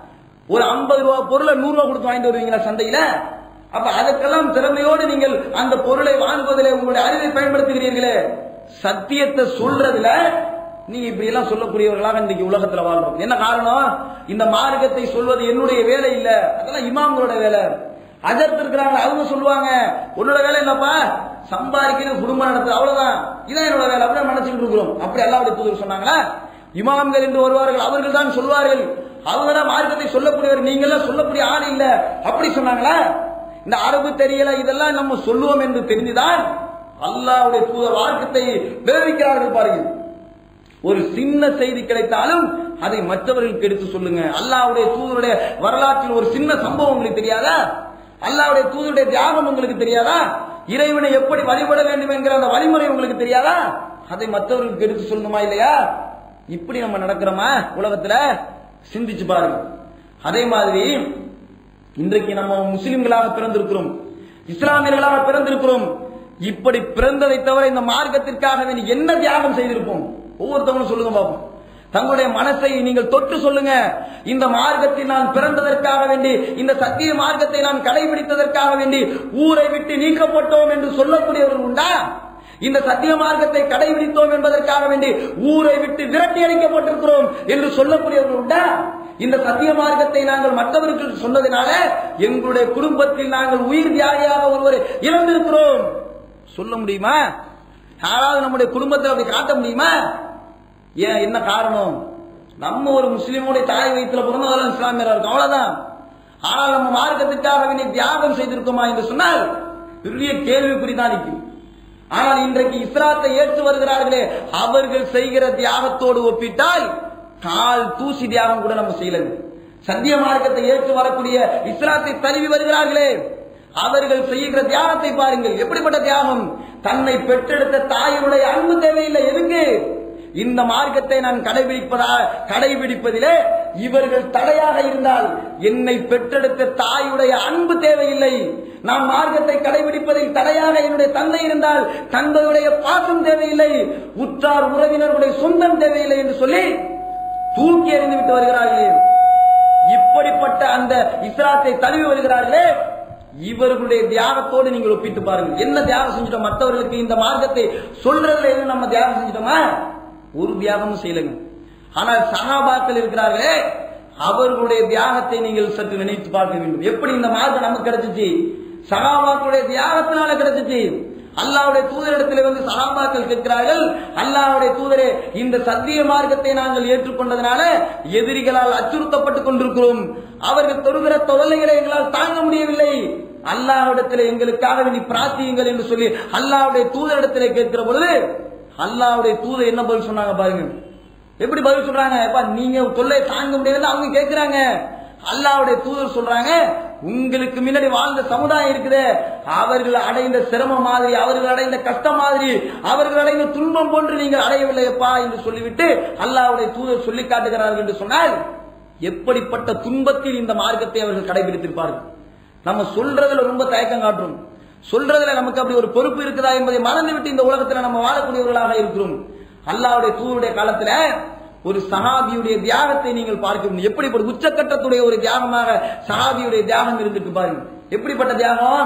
ஒரு ஐம்பது ரூபா பொருளை நூறு ரூபா கொடுத்து வாங்கிட்டு வருவீங்களா சந்தையில அப்ப அதற்கெல்லாம் திறமையோடு நீங்கள் அந்த பொருளை வாங்குவதிலே உங்களுடைய அறிவை பயன்படுத்துகிறீர்களே சத்தியத்தை சொல்றதுல நீங்க இப்படி எல்லாம் சொல்லக்கூடியவர்களாக இன்றைக்கு உலகத்துல வாழ்றோம் என்ன காரணம் இந்த மார்க்கத்தை சொல்வது என்னுடைய வேலை இல்ல அதெல்லாம் இமாம்களோட வேலை அஜர்த்து இருக்கிறாங்க அவங்க சொல்லுவாங்க உன்னோட வேலை என்னப்பா சம்பாதிக்கிறது குடும்பம் நடத்துறது அவ்வளவுதான் இதான் என்னோட வேலை அப்படியே நினைச்சுட்டு இருக்கிறோம் அப்படி அல்லாவுடைய தூதர் சொன்னாங்களா இமாம்கள் என்று வருவார்கள் அவர்கள் தான் சொல்வார்கள் அவங்க தான் மார்க்கத்தை சொல்லக்கூடியவர் நீங்க எல்லாம் சொல்லக்கூடிய ஆள் இல்ல அப்படி சொன்னாங்களா இந்த அரபு தெரியல இதெல்லாம் நம்ம சொல்லுவோம் என்று தெரிந்துதான் அல்லாவுடைய தூதர் வார்க்கத்தை வேதிக்கிறார்கள் பாருங்கள் ஒரு சின்ன செய்தி கிடைத்தாலும் அதை மற்றவர்களுக்கு எடுத்து சொல்லுங்க அல்லாவுடைய தூதருடைய வரலாற்றில் ஒரு சின்ன சம்பவம் உங்களுக்கு தெரியாதா அல்லாவுடைய தூதருடைய தியாகம் உங்களுக்கு தெரியாதா இறைவனை எப்படி வழிபட வேண்டும் என்கிற அந்த வழிமுறை உங்களுக்கு தெரியாதா அதை மற்றவர்களுக்கு எடுத்து சொல்லணுமா இல்லையா இப்படி நம்ம நடக்கிறோமா உலகத்துல சிந்திச்சு பாருங்க அதே மாதிரி இன்றைக்கு நம்ம முஸ்லிம்களாக பிறந்திருக்கிறோம் இஸ்லாமியர்களாக பிறந்திருக்கிறோம் இப்படி பிறந்ததை தவிர இந்த மார்க்கத்திற்காக வேண்டி என்ன தியாகம் செய்திருப்போம் ஒவ்வொருத்தவங்களும் சொல்லுங்க பாப்போம் தங்களுடைய மனசை நீங்கள் தொட்டு சொல்லுங்க இந்த மார்க்கத்தில் நான் பிறந்ததற்காக வேண்டி இந்த சத்திய மார்க்கத்தை நான் கடைபிடித்ததற்காக வேண்டி ஊரை விட்டு நீக்கப்பட்டோம் என்று சொல்லக்கூடியவர்கள் உண்டா இந்த சத்திய மார்க்கத்தை கடைபிடித்தோம் என்பதற்காக வேண்டி ஊரை விட்டு விரட்டி அடிக்கப்பட்டிருக்கிறோம் என்று சொல்லக்கூடியவர்கள் உண்டா இந்த சத்திய மார்க்கத்தை நாங்கள் மற்றவர்களுக்கு சொன்னதினால எங்களுடைய குடும்பத்தில் நாங்கள் உயிர் தியாகியாக ஒருவரை இழந்திருக்கிறோம் சொல்ல முடியுமா யாராவது நம்முடைய குடும்பத்தில் அப்படி காட்ட முடியுமா ஏன் என்ன காரணம் நம்ம ஒரு முஸ்லீமுடைய தாய் வயிற்றுல பிறந்தவர்கள் இஸ்லாமியரா இருக்கும் அவ்வளவுதான் ஆனால் நம்ம மார்க்கத்திற்காக வேண்டிய தியாகம் செய்திருக்கோமா என்று சொன்னால் பெரிய கேள்விக்குறி தான் நிற்கும் ஆனால் இன்றைக்கு இஸ்லாத்தை ஏற்று வருகிறார்களே அவர்கள் செய்கிற தியாகத்தோடு ஒப்பிட்டால் கால் தூசி தியாகம் கூட நம்ம செய்யல சத்திய மார்க்கத்தை ஏற்று வரக்கூடிய இஸ்லாத்தை தழுவி வருகிறார்களே அவர்கள் செய்கிற தியாகத்தை பாருங்கள் எப்படிப்பட்ட தியாகம் தன்னை பெற்றெடுத்த தாயினுடைய அன்பு தேவையில்லை எதுக்கு இந்த மார்க்கத்தை நான் கடைபிடிப்பதா கடைபிடிப்பதிலே இவர்கள் தடையாக இருந்தால் என்னை பெற்றெடுத்த தாயுடைய அன்பு தேவையில்லை நான் மார்க்கத்தை கடைபிடிப்பதில் தடையாக என்னுடைய தந்தை இருந்தால் தந்தையுடைய பாசம் தேவையில்லை உற்றார் உறவினர்களுடைய சொந்தம் தேவையில்லை என்று சொல்லி தூக்கி எறிந்து விட்டு வருகிறார்களே இப்படிப்பட்ட அந்த இஸ்லாத்தை தழுவி வருகிறார்களே இவர்களுடைய தியாகத்தோடு நீங்கள் ஒப்பிட்டு பாருங்கள் என்ன தியாகம் செஞ்சிட்டோம் மற்றவர்களுக்கு இந்த மார்க்கத்தை சொல்றதுல எதுவும் நம்ம தியாகம் செஞ்சிட்டோமா ஒரு தியாகமும் செய்யலைங்க ஆனால் சகாபாக்கள் இருக்கிறார்களே அவர்களுடைய தியாகத்தை நீங்கள் சற்று நினைத்து பார்க்க வேண்டும் எப்படி இந்த மார்க்கம் நமக்கு கிடைச்சிச்சு சகாபாக்களுடைய தியாகத்தினால கிடைச்சிச்சு அல்லாவுடைய தூதரிடத்தில் வந்து சகாபாக்கள் கேட்கிறார்கள் அல்லாவுடைய தூதரே இந்த சத்திய மார்க்கத்தை நாங்கள் ஏற்றுக்கொண்டதனால எதிரிகளால் அச்சுறுத்தப்பட்டுக் கொண்டிருக்கிறோம் அவர்கள் தொழுகிற தொழிலைகளை எங்களால் தாங்க முடியவில்லை அல்லாவிடத்தில் எங்களுக்காக நீ பிரார்த்தியுங்கள் என்று சொல்லி அல்லாவுடைய தூதரிடத்தில் கேட்கிற பொழுது அல்லாவுடைய தூதர் என்ன பதில் சொன்னாங்க பாருங்க எப்படி பதில் சொல்றாங்க எப்பா நீங்க தொல்லை தாங்க முடியல அவங்க கேட்கிறாங்க அல்லாவுடைய தூதர் சொல்றாங்க உங்களுக்கு முன்னாடி வாழ்ந்த சமுதாயம் இருக்குது அவர்கள் அடைந்த சிரமம் மாதிரி அவர்கள் அடைந்த கஷ்டம் மாதிரி அவர்கள் அடைந்த துன்பம் போன்று நீங்கள் அடையவில்லையப்பா என்று சொல்லிவிட்டு அல்லாவுடைய தூதர் சொல்லி காட்டுகிறார்கள் என்று சொன்னால் எப்படிப்பட்ட துன்பத்தில் இந்த மார்க்கத்தை அவர்கள் கடைபிடித்திருப்பார்கள் நம்ம சொல்றதுல ரொம்ப தயக்கம் காட்டுறோம் சொல்றதுல நமக்கு அப்படி ஒரு பொறுப்பு இருக்குதா என்பதை மறந்து விட்டு இந்த உலகத்துல நம்ம வாழக்கூடியவர்களாக இருக்கிறோம் அல்லாவுடைய தூருடைய காலத்துல ஒரு சஹாபியுடைய தியாகத்தை நீங்கள் பார்க்க முடியும் எப்படிப்பட்ட உச்சக்கட்டத்துடைய ஒரு தியாகமாக சஹாபியுடைய தியாகம் இருந்துட்டு பாருங்க எப்படிப்பட்ட தியாகம்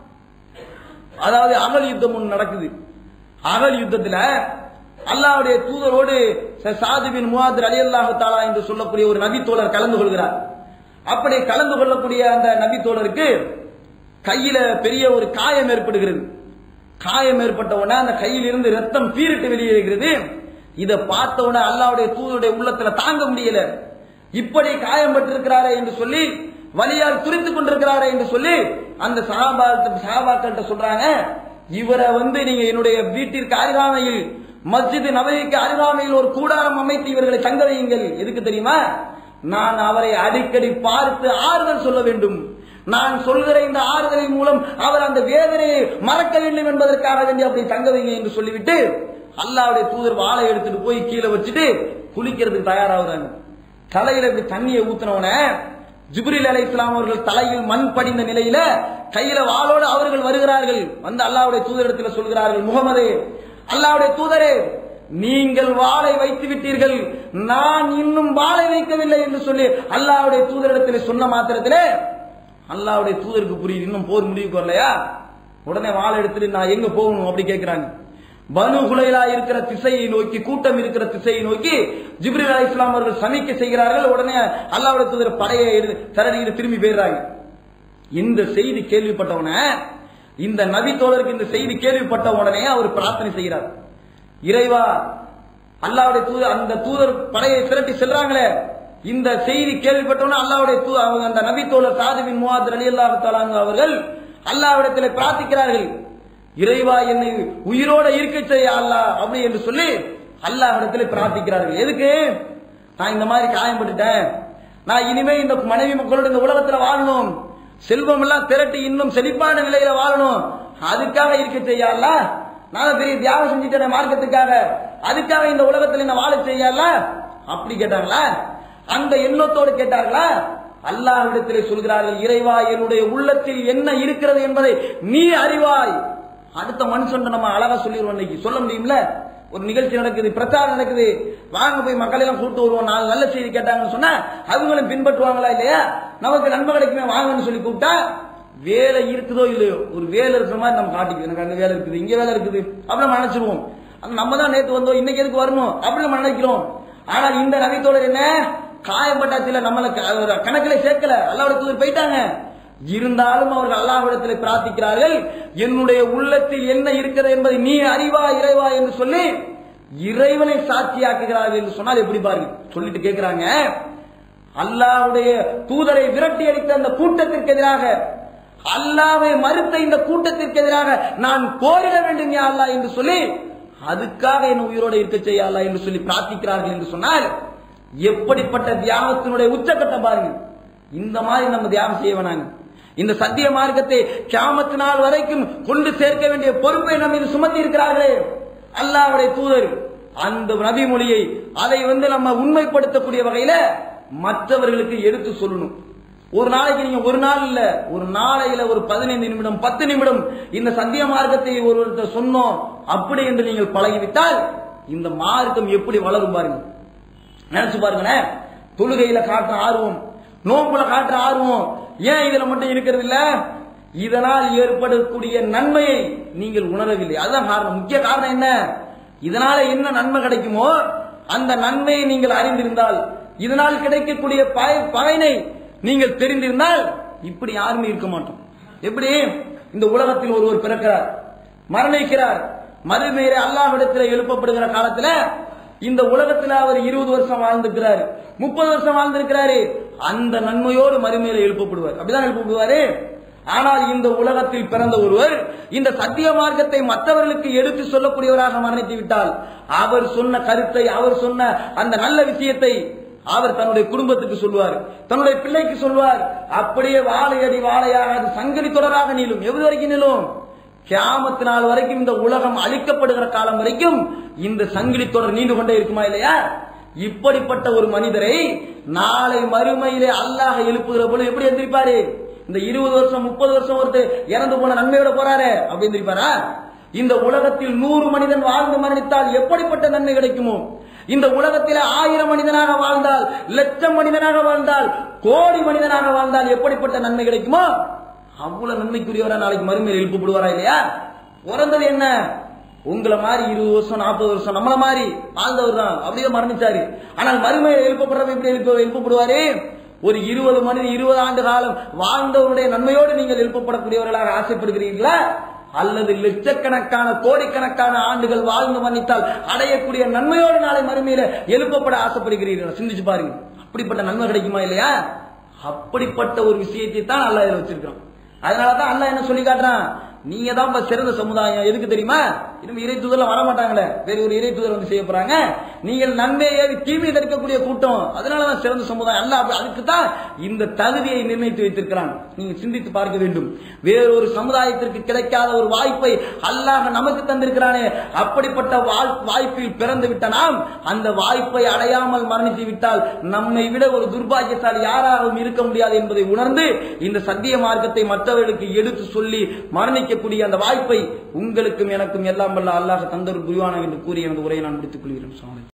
அதாவது அகல் யுத்தம் ஒன்று நடக்குது அகல் யுத்தத்துல அல்லாவுடைய தூதரோடு சாதுபின் முவாதர் அலி அல்லாஹு தாலா என்று சொல்லக்கூடிய ஒரு நபித்தோழர் கலந்து கொள்கிறார் அப்படி கலந்து கொள்ளக்கூடிய அந்த நபித்தோழருக்கு கையில பெரிய ஒரு காயம் ஏற்படுகிறது காயம் ஏற்பட்ட உடனே அந்த கையில் இருந்து ரத்தம் பீரிட்டு வெளியேறுகிறது இதை பார்த்த உடனே அல்லாவுடைய தூதருடைய உள்ளத்துல தாங்க முடியல இப்படி காயம் பட்டிருக்கிறாரே என்று சொல்லி வலியால் துரித்துக் கொண்டிருக்கிறாரே என்று சொல்லி அந்த சகாபா சகாபாக்கள்கிட்ட சொல்றாங்க இவரை வந்து நீங்க என்னுடைய வீட்டிற்கு அருகாமையில் மஸ்ஜித் நபவிக்கு அருகாமையில் ஒரு கூடாரம் அமைத்து இவர்களை தங்க வையுங்கள் எதுக்கு தெரியுமா நான் அவரை அடிக்கடி பார்த்து ஆறுதல் சொல்ல வேண்டும் நான் சொல்கிற இந்த ஆறுதலின் மூலம் அவர் அந்த வேதனையை மறக்க வேண்டும் என்பதற்காக வேண்டி அப்படி தங்க வைங்க என்று சொல்லிவிட்டு அல்லாவுடைய தூதர் வாழை எடுத்துட்டு போய் கீழே வச்சுட்டு குளிக்கிறதுக்கு தயாராகிறாங்க தலையில இப்படி தண்ணியை ஊத்தினவன ஜிப்ரில் அலை இஸ்லாம் அவர்கள் தலையில் மண் படிந்த நிலையில கையில வாளோடு அவர்கள் வருகிறார்கள் வந்து அல்லாவுடைய தூதரிடத்தில் சொல்கிறார்கள் முகமதே அல்லாவுடைய தூதரே நீங்கள் வாளை வைத்து விட்டீர்கள் நான் இன்னும் வாளை வைக்கவில்லை என்று சொல்லி அல்லாவுடைய தூதரிடத்தில் சொன்ன மாத்திரத்திலே அல்லாவுடைய தூதருக்கு புரியுது இன்னும் போர் முடிவுக்கு வரலையா உடனே வாளை எடுத்துட்டு நான் எங்க போகணும் அப்படி கேட்கிறாங்க பனு குலைலா இருக்கிற திசையை நோக்கி கூட்டம் இருக்கிற திசையை நோக்கி ஜிப்ரில் அலி இஸ்லாம் அவர்கள் சமிக்க செய்கிறார்கள் உடனே அல்லாவுடைய தூதர் படையை எடு- திரட்டிட்டு திரும்பி போயிடுறாங்க இந்த செய்தி கேள்விப்பட்டவன இந்த நபி தோழருக்கு இந்த செய்தி கேள்விப்பட்ட உடனே அவர் பிரார்த்தனை செய்கிறார் இறைவா அல்லாவுடைய தூதர் அந்த தூதர் படையை திரட்டி செல்றாங்களே இந்த செய்தி கேள்விப்பட்டவன அல்லாவுடைய தூ அவங்க அந்த நபி தோழர் சாதுவின் முவாதர் அலி அல்லாஹு அவர்கள் அல்லாவிடத்தில் பிரார்த்திக்கிறார்கள் இறைவா என்னை உயிரோட இருக்க செய்ய அல்லாஹ் அப்படி என்று சொல்லி அல்லாஹ்விடத்தில் பிரார்த்திக்கிறார்கள் எதுக்கு நான் இந்த மாதிரி காயப்பட்டுட்டேன் நான் இனிமே இந்த மனைவி மக்களோட இந்த உலகத்துல வாழணும் செல்வம் எல்லாம் திரட்டி இன்னும் செழிப்பான நிலையில வாழணும் அதுக்காக இருக்க செய்ய அல்லாஹ் நான் பெரிய தியாகம் செஞ்சுட்டேன் மார்க்கத்துக்காக அதுக்காக இந்த உலகத்துல என்ன வாழ செய்யல அப்படி கேட்டாங்களா அந்த எண்ணத்தோடு கேட்டார்களா அல்லாஹ்விடத்திலே சொல்கிறார்கள் இறைவா என்னுடைய உள்ளத்தில் என்ன இருக்கிறது என்பதை நீ அறிவாய் அடுத்த மனுஷன் நம்ம அழகா சொல்லிடுவோம் இன்னைக்கு சொல்ல முடியும்ல ஒரு நிகழ்ச்சி நடக்குது பிரச்சாரம் நடக்குது வாங்க போய் மக்கள் எல்லாம் கூட்டு வருவோம் நாலு நல்ல செய்தி கேட்டாங்கன்னு சொன்னா அவங்களும் பின்பற்றுவாங்களா இல்லையா நமக்கு நன்மை கிடைக்குமே வாங்கன்னு சொல்லி கூப்பிட்டா வேலை இருக்குதோ இல்லையோ ஒரு வேலை இருக்கிற மாதிரி நம்ம காட்டிக்கணும் எனக்கு அங்க வேலை இருக்குது இங்க வேலை இருக்குது அப்படி நம்ம நினைச்சிருவோம் ஆனா நம்ம தான் நேத்து வந்தோம் இன்னைக்கு எதுக்கு வரணும் அப்படி நம்ம நினைக்கிறோம் ஆனா இந்த நபித்தோழர் என்ன காயப்பட்டாச்சில நம்மள க- கணக்கில சேர்க்கல அல்லாவோட தூதர் போயிட்டாங்க இருந்தாலும் அவர்கள் அல்லாஹ்விடத்தில் பிரார்த்திக்கிறார்கள் என்னுடைய உள்ளத்தில் என்ன இருக்கிறது என்பதை நீ அறிவா இறைவா என்று சொல்லி இறைவனை சாட்சியாக்குகிறார்கள் என்று சொன்னால் எப்படி பாருங்க சொல்லிட்டு கேட்கிறாங்க அல்லாஹ்வுடைய தூதரை விரட்டி அடித்த அந்த கூட்டத்திற்கு எதிராக அல்லாவை மறுத்த இந்த கூட்டத்திற்கு எதிராக நான் போரிட வேண்டும் யா அல்லாஹ் என்று சொல்லி அதுக்காக என் உயிரோடு இருக்க செய்ய அல்லாஹ் என்று சொல்லி பிரார்த்திக்கிறார்கள் என்று சொன்னால் எப்படிப்பட்ட தியாகத்தினுடைய உச்சக்கட்டம் பாருங்க இந்த மாதிரி நம்ம தியாகம் செய்ய வேணாங்க இந்த சத்திய மார்க்கத்தை கியாமத்து நாள் வரைக்கும் கொண்டு சேர்க்க வேண்டிய பொறுப்பை நம்ம மீது சுமத்தி இருக்கிறார்களே அல்லாஹ்வுடைய தூதர் அந்த நபி மொழியை அதை வந்து நம்ம உண்மைப்படுத்தக்கூடிய வகையில மற்றவர்களுக்கு எடுத்து சொல்லணும் ஒரு நாளைக்கு நீங்க ஒரு நாள் இல்ல ஒரு நாளையில ஒரு பதினைந்து நிமிடம் பத்து நிமிடம் இந்த சத்திய மார்க்கத்தை ஒருவர்கிட்ட சொன்னோம் அப்படி என்று நீங்கள் பழகிவிட்டால் இந்த மார்க்கம் எப்படி வளரும் பாருங்க நினைச்சு பாருங்களேன் தொழுகையில காட்டுற ஆர்வம் நோம்புல காட்டுற ஆர்வம் ஏன் இதுல மட்டும் இருக்கிறது இல்ல இதனால் ஏற்படக்கூடிய நன்மையை நீங்கள் உணரவில்லை அதுதான் காரணம் முக்கிய காரணம் என்ன இதனால என்ன நன்மை கிடைக்குமோ அந்த நன்மையை நீங்கள் அறிந்திருந்தால் இதனால் கிடைக்கக்கூடிய பய- பயனை நீங்கள் தெரிந்திருந்தால் இப்படி யாருமே இருக்க மாட்டோம் எப்படி இந்த உலகத்தில் ஒருவர் பிறக்கிறார் மரணிக்கிறார் மறுமையிலே அல்லாஹ்விடத்தில் எழுப்பப்படுகிற காலத்துல இந்த உலகத்துல அவர் இருபது வருஷம் வாழ்ந்திருக்கிறாரு முப்பது வருஷம் வாழ்ந்திருக்கிறாரு அந்த நன்மையோடு மறுமையில எழுப்பப்படுவார் அப்படிதான் எழுப்பப்படுவாரு ஆனால் இந்த உலகத்தில் பிறந்த ஒருவர் இந்த சத்திய மார்க்கத்தை மற்றவர்களுக்கு எடுத்து சொல்லக்கூடியவராக மரணித்து விட்டால் அவர் சொன்ன கருத்தை அவர் சொன்ன அந்த நல்ல விஷயத்தை அவர் தன்னுடைய குடும்பத்துக்கு சொல்லுவார் தன்னுடைய பிள்ளைக்கு சொல்லுவார் அப்படியே வாழையடி வாழையாக அது சங்கிலி தொடராக நீளும் எவ்வளவு வரைக்கும் நீளும் கியாமத்து நாள் வரைக்கும் இந்த உலகம் அழிக்கப்படுகிற காலம் வரைக்கும் இந்த சங்கிலி தொடர் நீண்டு கொண்டே இருக்குமா இல்லையா இப்படிப்பட்ட ஒரு மனிதரை நாளை மறுமையிலே அல்லாஹ் எழுப்புகிற பொழுது எப்படி எந்திரிப்பாரு இந்த இருபது வருஷம் முப்பது வருஷம் ஒருத்தர் இறந்து போன நன்மையோட போறாரு அப்படி எந்திரிப்பாரா இந்த உலகத்தில் நூறு மனிதன் வாழ்ந்து மரணித்தால் எப்படிப்பட்ட நன்மை கிடைக்குமோ இந்த உலகத்தில் ஆயிரம் மனிதனாக வாழ்ந்தால் லட்சம் மனிதனாக வாழ்ந்தால் கோடி மனிதனாக வாழ்ந்தால் எப்படிப்பட்ட நன்மை கிடைக்குமோ அவ்வளவு நன்மைக்குரியவரா நாளைக்கு மறுமையில் எழுப்பப்படுவாரா இல்லையா பிறந்தது என்ன உங்களை மாதிரி இருபது வருஷம் நாற்பது வருஷம் நம்மள மாதிரி வாழ்ந்தவர் தான் அப்படியே மரணிச்சாரு ஆனால் மறுமையில் எழுப்பப்படுறது எப்படி எழுப்ப எழுப்பப்படுவாரு ஒரு இருபது மணி இருபது ஆண்டு காலம் வாழ்ந்தவருடைய நன்மையோடு நீங்கள் எழுப்பப்படக்கூடியவர்களாக ஆசைப்படுகிறீர்களா அல்லது லட்சக்கணக்கான கோடிக்கணக்கான ஆண்டுகள் வாழ்ந்து மன்னித்தால் அடையக்கூடிய நன்மையோடு நாளை மறுமையில எழுப்பப்பட ஆசைப்படுகிறீர்கள் சிந்திச்சு பாருங்க அப்படிப்பட்ட நன்மை கிடைக்குமா இல்லையா அப்படிப்பட்ட ஒரு விஷயத்தை தான் அல்லாஹ் இதுல வச்சிருக்கான் அதனாலதான் அல்லாஹ் என்ன சொல்லி காட்டுறான் நீங்க தான் இப்ப சிறந்த சமுதாயம் எதுக்கு தெரியுமா இன்னும் இறை தூதர்ல வர மாட்டாங்களே வேற ஒரு இறை தூதர் வந்து செய்ய போறாங்க நீங்கள் நன்மையை தீமை தடுக்கக்கூடிய கூட்டம் அதனாலதான் சிறந்த சமுதாயம் அல்ல அப்ப அதுக்கு தான் இந்த தகுதியை நிர்ணயித்து வைத்திருக்கிறான் நீங்க சிந்தித்து பார்க்க வேண்டும் வேறொரு சமுதாயத்திற்கு கிடைக்காத ஒரு வாய்ப்பை அல்லாஹ் நமக்கு தந்திருக்கிறானே அப்படிப்பட்ட வாழ்- வாய்ப்பில் பிறந்து விட்ட நாம் அந்த வாய்ப்பை அடையாமல் மரணித்து விட்டால் நம்மை விட ஒரு துர்பாகியசாலி யாராகவும் இருக்க முடியாது என்பதை உணர்ந்து இந்த சத்திய மார்க்கத்தை மற்றவர்களுக்கு எடுத்து சொல்லி மரணிக்கக்கூடிய அந்த வாய்ப்பை உங்களுக்கும் எனக்கும் எல்லாம் வல்ல அல்லாஹ் தந்தர் புரிவானா என்று கூறி எனது உரையை நான் முடித்துக் கொள்கிறேன் சுவாமி